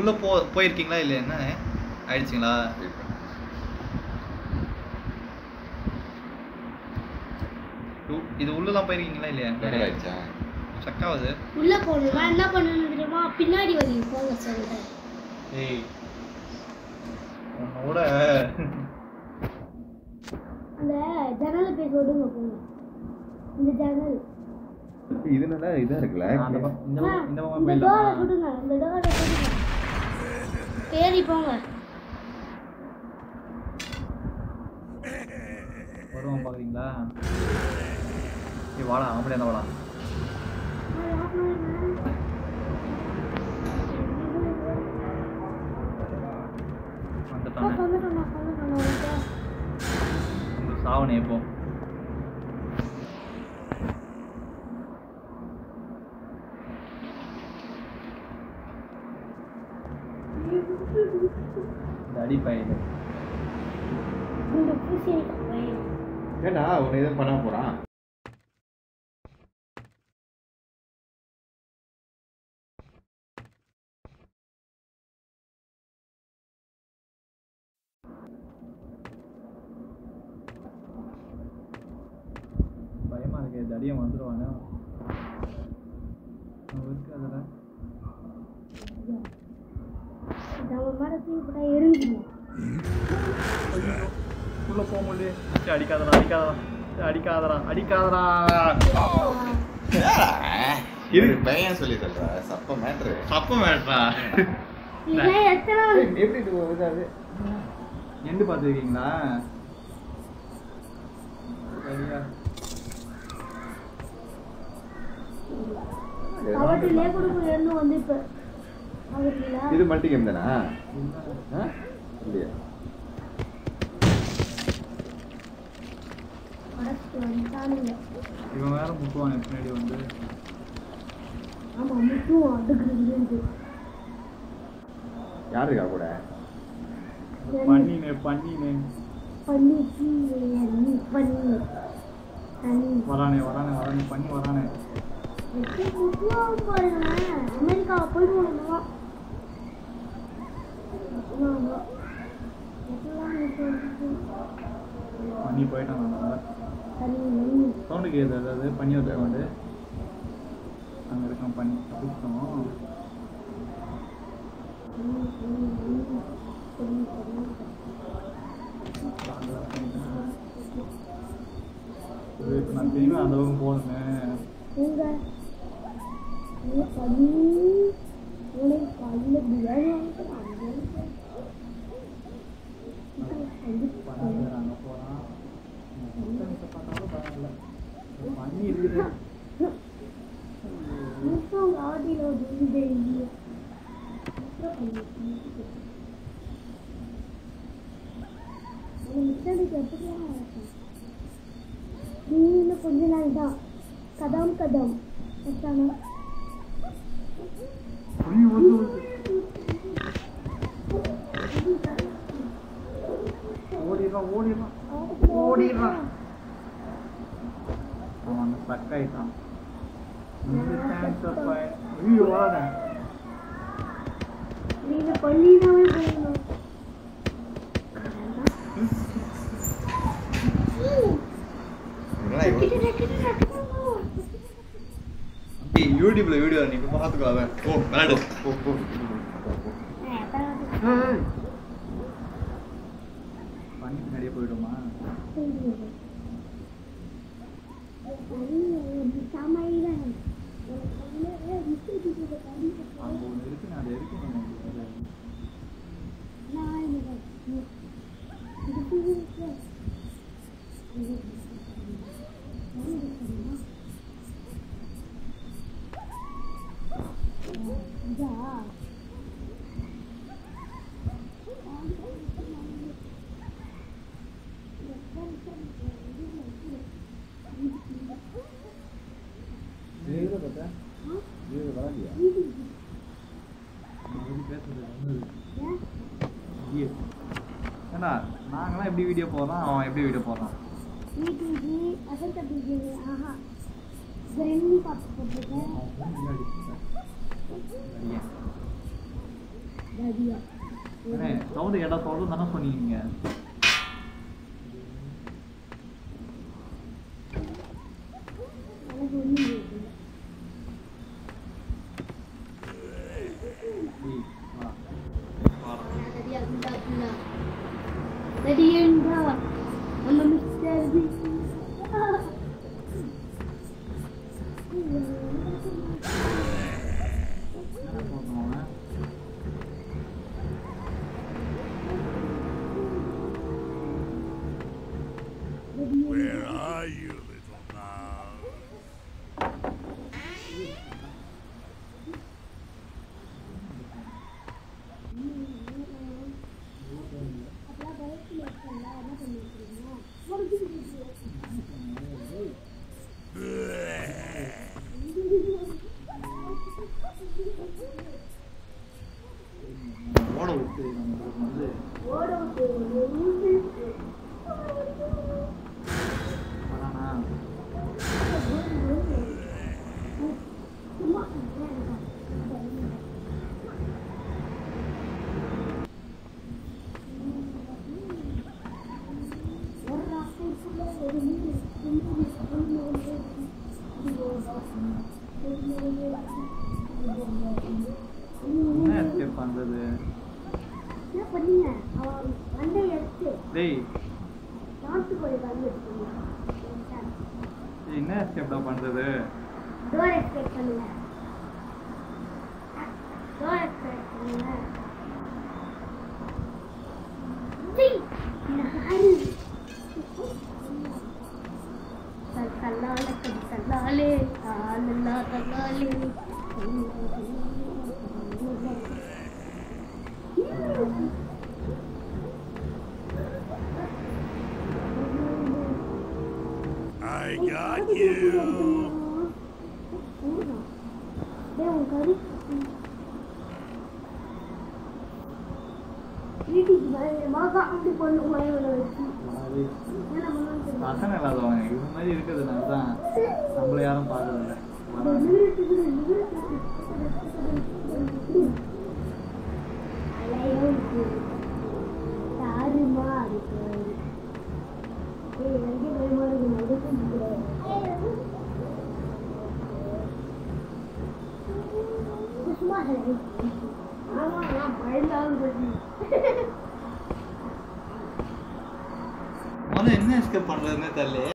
உள்ள போ போயிருக்கீங்களா இல்ல என்ன ஆயிடுச்சுங்களா உ- இது உள்ளதான் போயிருக்கீங்களா இல்லையா ரெக்கார்ட் ஆயிடுச்சா ஸ்டக் ஆகுது உள்ள போகணுமா என்ன பண்ணணும் தெரியுமா பின்னாடி வழி போங்க சொல்றேன் ஏய் உன்னோட அந்த ஜன்னலை போய் தொடுங்க போங்க இந்த ஜன்னல் இது நல்லா இதா இருக்குல்ல அந்த பக்கம் இந்த ஆ, பக்கம் இந்த பக்கம் இந்த டோரை போயிடலாம் தொடுங்க இந்த டோரை தொடுங்க ஏறி போங்க வருவான் பாக்குறீங்களா ஏய் வாடா அப்படியே இருந்தா வாடா வந்துட்டானே வந்துட்டோம் வந்துட்டோம் வந்துட்டோம் இந்த சாவனே இப்போ இந்த அடிப்பயல் இந்த பூசி பையன் ஏண்டா உன்னை எதுவும் பண்ண போறான் பயமா இருக்கு தடியம் வந்துருவானே அவன் இருக்கு அதில் நம்ம மரத்தையும் கூட எரிஞ்சுமா உள்ள போக முடியல சரி, அடிக்காதடா அடிக்காதடா சரி, அடிக்காதடா அடிக்காதடா இது பையன் சொல்லி சொல்ற சப்ப மேட்ரு தப்ப வேண்டா இதே எத்தனை எப்படி இது இதாது எண்டு பார்த்துருக்கீங்களா சரியா அவட்டிலே கொடுக்க எண்ணு வந்து இப்ப அவர்களா இது மல்டி கேம் தானா ஆ? இல்லையா அடைச்சிட்டு வந்துட்டானுங்க இவன் வேற முட்டுவான் பின்னாடி வந்து ஆமா முட்டும் அடுக்குறது யார் இருக்கா கூட பண்ணினே பண்ணினே பண்ணி நீ பண்ணி தண்ணி வரானே வரானே வரானே பண்ணி வரானே எப்படி முட்டுவாங்க பாருங்க அமெரிக்கா போய் போகணுமா எல்லாம் முட்டு பண்ணி போயிட்டான் நான் தண்ணி நெய் சவுண்டு கேட்குது அதாவது பண்ணி வந்த சவுண்டு அங்கே இருக்கான் பண்ணி கூப்பிட்டோம் தண்ணி தண்ணி நெய் தண்ணி தண்ணி இப்போ நான் திரும்பி அந்த பக்கம் போகணுங்க எங்க நீ பண்ணி உனக்கு காலையில் பிரியாணி வாங்கிட்டு பண்ணி அங்கே போகிறான் பார்த்தாலும் பரவாயில்ல பண்ணி இருக்குது முட்டும் ஆடியில் ஒரு இது இல்லையே மிச்சதுக்கு எப்படிலாம் இருக்கும் நீ இன்னும் கொஞ்ச நாள் தான் கதம் கதம் எத்தானா ஐயோ, வந்து, வந்து. ஓடிடுறான் ஓடிடுறான் ஓடிடுறான் அவன் அங்கே ஸ்டக் ஆயிட்டான் இந்த chance அ பய- ஐயோ வரானே நீங்க பள்ளினாவே போகணும் என்னடா இவ்வளவு ஏய், யூடியூப்ல வீடியோ நீ போய் பார்த்துக்கோ அவன் ஓ விளையாடு போ, போ, போ, போ. பண்ணி பின்னாடியே போயிடுமா அங்கே ஒன்று இருக்கு நான் அதை எடுக்கணும் அது இது பார்த்தா இது விளாடியா நான் வந்து பேசுறது வந்து ஐயோ. ஏண்டா நாங்களாம் எப்படி வீடியோ போடுறோம் அவன் எப்படி வீடியோ போடுறான் வீட்டுக்கு அசல் தட்டி ஆஹா கிரண்ணி பார்த்து போட்டிருக்கேன் அவன் phone பின்னாடி இருக்கான். அடியேன். டேடியா அண்ணே சவுண்டு கேட்டா சொல்றது தானே சொன்னீங்க எனக்கு ஒன்றும் புரியல ஏய், வா. வாடா. டேடியா இந்தா இந்தா டேடியா நம்ம மிஸ்டர் என்ன பண்ணுவாங்க Where are you, little mouse? அப்பலாம் பயத்தில் இருக்கல என்ன பண்ணிருக்கீங்க ஓட விட்டு நம்மளுக்கு வந்து ஓட விட்டு வரானா சும்மா ஒரு ராஸ்தை ஃபுல்லா ஒரு மீன் என்ன எஸ்கேப் பண்றது என்ன பண்ணீங்க அவன் மண்டை எடுத்து டேய் நாட்டுக்கோழி கறி எடுத்துங்க டேய், என்ன எஸ்கேப்டா பண்றது டோர் எக்ஸ்பெக்ட் பண்ணுங்க டோர் எக்ஸ்பெக்ட் பண்ணுங்க டேய், நாரு. சல்லால கடி சல்லாலே ஆலல்லா தல்லாலே I got you. டேய், உன் கறி வீட்டுக்கு பயங்கரமாக அப்படி பண்ணுமா இவனை வச்சு அது என்ன பண்ணுவான்னு தெரியல. பசங்க இல்லாதவங்க இது மாதிரி இருக்கிறதுனால தான் நம்மள யாரும் பார்க்கறதில்ல இந்த வராங்க. நிறுத்துது, நிறுத்துது. அலையும் இருக்கு. தாறுமா இருக்கு. ஏய், எனக்கே பயமா இருக்கு, நான் எடுக்க முடியல. சும்மா இரு. ஆமா, நான் பயந்தாலும் சரி. முதல்ல என்ன எஸ்கேப் பண்றதுன்னே தெரியல